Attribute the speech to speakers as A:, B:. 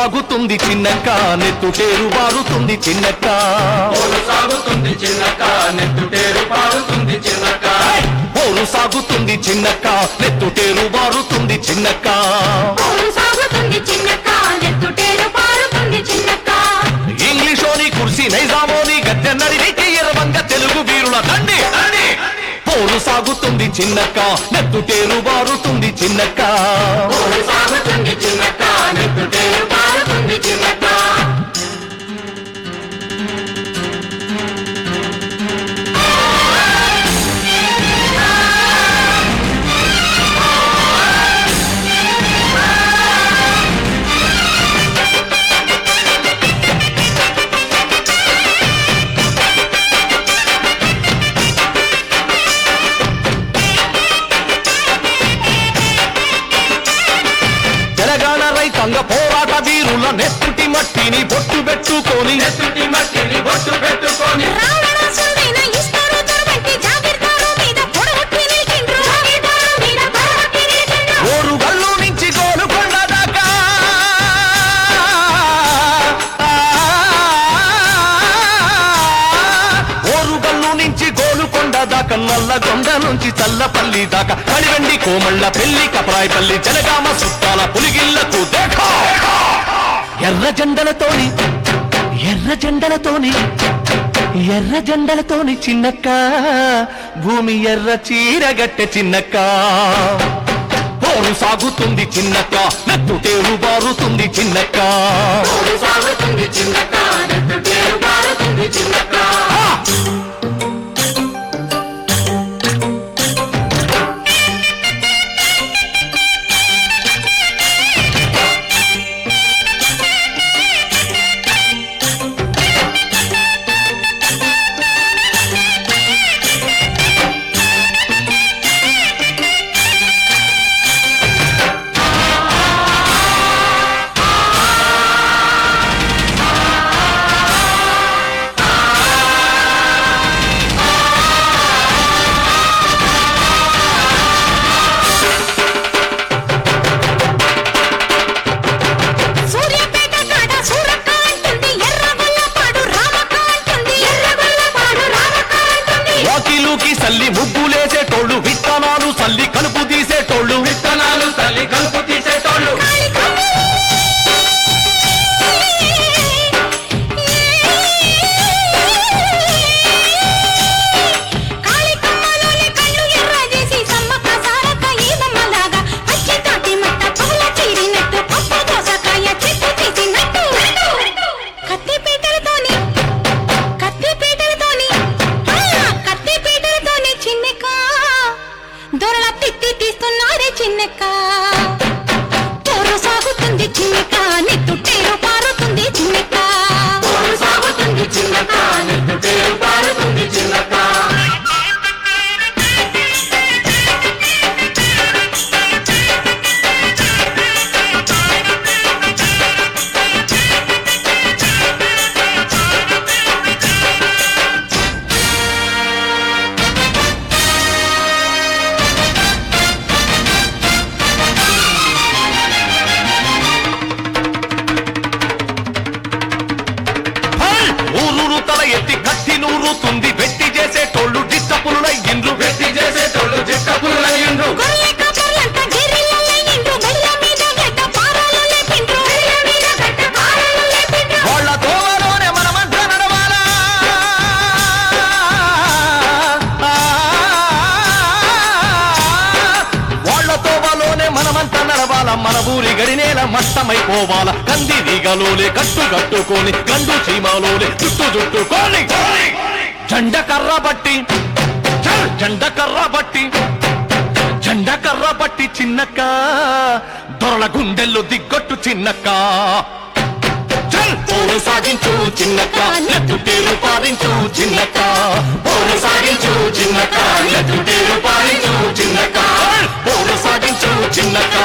A: సాగుతుంది చిన్నక్క నెత్తుటేరు బారుతుంది చిన్నక్క
B: పోరు సాగుతుంది చిన్నక నెత్తుటేరు పారుతుంది చిన్నక
A: పోరు సాగుతుంది చిన్నక్క నెత్తుటేరు బారుతుంది చిన్నక్క
C: ఊరు సాగుతుంది చిన్నక్క నెత్తుటేరు పారుతుంది చిన్నక్క
A: ఇంగ్లీషోని కుర్సీ నైజామోని గద్దె నడికి ఎర్రవంగ తెలుగు వీరుల దండి దండి పోరు సాగుతుంది చిన్నక్క నెత్తుటేరు బారుతుంది చిన్నక్క
B: పోరు సాగుతుంది చిన్నక నెత్తుటేరు పారుతుంది చిన్నక
A: తెలంగాణ రైతాంగ పోరాట వీరుల నెత్తుటి మట్టిని బొట్టు పెట్టుకొని
B: నెత్తుటి మట్టిని బొట్టు పెట్టుకొని
C: రావణాసురుడైన ఇస్తారు తరువంటి జాగీర్దారు మీద పొడగొట్టి నిలిచిండ్రు. జాగీర్దారు మీద పొడగొట్టి నిలిచిండ్రు.
A: ఓరుగల్లు నుంచి గోలుకొండ దాకా ఓరుగల్లు నుంచి గోలుకొండ దాకా నల్లగొండ నుంచి చల్లపల్లి దాకా కడివెండి కోమళ్ళ పెళ్లి కపరాయపల్లి జనగామ సుట్టాల పులిగిళ్లకు దేఖా ఎర్ర జెండలతోని ఎర్ర జెండలతోని ఎర్ర జెండలతోని చిన్నక్క భూమి ఎర్ర చీరగట్టె చిన్నక్క పోరు సాగుతుంది చిన్నక్క నెత్తుటేరు బారుతుంది చిన్నక్క
B: పోరు సాగుతుంది చిన్నక నెత్తుటేరు పారుతుంది చిన్నక
C: సూర్యాపేట కాడ సూరక్క అంటుంది. ఎర్రగొల్లపాడు రామక్క అంటుంది. ఎర్రగొల్లపాడు రామక్క అంటుంది.
A: వాకిలుకి సల్లి ముగ్గులేసేటోళ్ళు విత్తనాలు సల్లి కలుపు తీసేటోళ్ళు
B: విత్తనాలు తల్లి కలుపు తీసేటోళ్ళు
C: కాళికమ్మలోని కళ్ళు ఎర్రజేసి సమ్మక్క సారక్క ఈ బొమ్మలాగా పచ్చి తాటి మట్ట పూల చీరినట్టు పప్పు దోసకాయ చెట్టు తీసినట్టు కత్తి పీటలతోని కత్తి పీటలతోని ఆ, కత్తి పీటలతోని చిన్నెక్క దొరల తిత్తి తీస్తున్నారే చిన్నెక్క పోరు సాగుతుంది చిన్నెక్క నెత్తుటేరు పారుతుంది చిన్నెక్క
B: పోరు సాగుతుంది చిన్నక నెత్తుటేరు పారుతుంది చిన్నక
A: హల్! ఊరూరు తల ఎత్తి కత్తి నూరుతుంది వెట్టి చేసేటోళ్ళు డిస్టపులునై ఇండ్లు
B: వెట్టి చేసేటోళ్ళు చిట్టపుల్లయ్యిండ్రు
C: గొర్రె కాపర్లంతా గిర్రెలల్లయ్యిండ్రు. బెల్ల మీద గడ్డ పారాలు లేపిండ్రు. బెల్ల మీద గడ్డ పారాలు లేపిండ్రు.
A: వాళ్ళ దోవలోనే మనమంతా నడవాలా వాళ్ళ తోవలోనే మనమంతా నడవాల మన ఊరి గడినేల మట్టమైపోవాల కంది దిగలోలే కట్టు కట్టుకొని గండు చీమాలోలే చుట్టు చుట్టుకొని జెండ కర్ర బట్టి చల్, జెండ కర్ర బట్టి జెండ కర్ర బట్టి చిన్నక్క దొరల గుండెల్లో దిగ్గొట్టు చిన్నక్క చల్ పోరు సాగించు చిన్నక్క నెత్తుటేరు పారించు చిన్నక్క పోరు సాగించు చిన్నక్క నెత్తుటేరు పారించు చిన్నక్క పోరు సాగించు చిన్నక్క